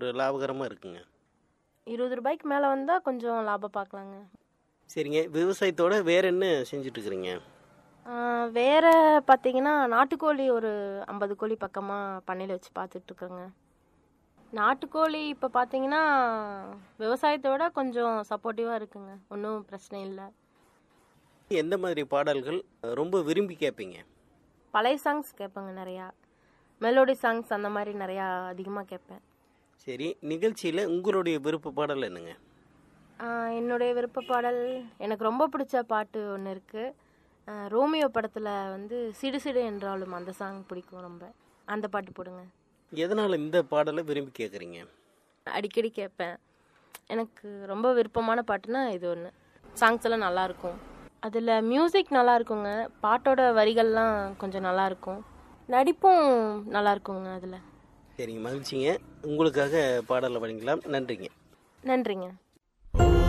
ஒரு லாபகரமாக இருக்குங்க இருபது ரூபாய்க்கு மேலே வந்தால் கொஞ்சம் லாபம் பார்க்கலாங்க சரிங்க விவசாயத்தோட வேற என்ன செஞ்சுட்டு இருக்கிறீங்க ஆஹ் வேற பார்த்தீங்கன்னா நாட்டுக்கோழி ஒரு ஐம்பது கோழி பக்கமாக பண்ணையில் வச்சு பார்த்துட்ருக்குறேங்க நாட்டுக்கோழி இப்போ பார்த்தீங்கன்னா விவசாயத்தோட கொஞ்சம் சப்போர்ட்டிவாக இருக்குங்க ஒன்றும் பிரச்சனை இல்லை எந்த மாதிரி பாடல்கள் ரொம்ப விரும்பி கேட்பீங்க பழைய சாங்ஸ் கேட்பேங்க நிறையா மெலோடி சாங்ஸ் அந்த மாதிரி நிறையா அதிகமாக கேட்பேன் சரி நிகழ்ச்சியில் உங்களுடைய விருப்ப பாடல் என்னங்க ஆஹ் என்னுடைய விருப்ப பாடல் எனக்கு ரொம்ப பிடிச்ச பாட்டு ஒன்று இருக்குது ரோமியோ படத்தில் வந்து சிடு சிடு என்றாலும் அந்த சாங் பிடிக்கும் ரொம்ப அந்த பாட்டு போடுங்க எதனால் இந்த பாடலை விரும்பி கேட்குறீங்க அடிக்கடி கேட்பேன் எனக்கு ரொம்ப விருப்பமான பாட்டுனா இது ஒன்று சாங்ஸ் எல்லாம் நல்லா இருக்கும் அதில் மியூசிக் நல்லா இருக்குங்க பாட்டோட வரிகள்லாம் கொஞ்சம் நல்லா இருக்கும் நடிப்பும் நல்லா இருக்குங்க அதில் சரிங்க மகிழ்ச்சிங்க உங்களுக்காக பாடலை வழங்கலாம் நன்றிங்க நன்றிங்க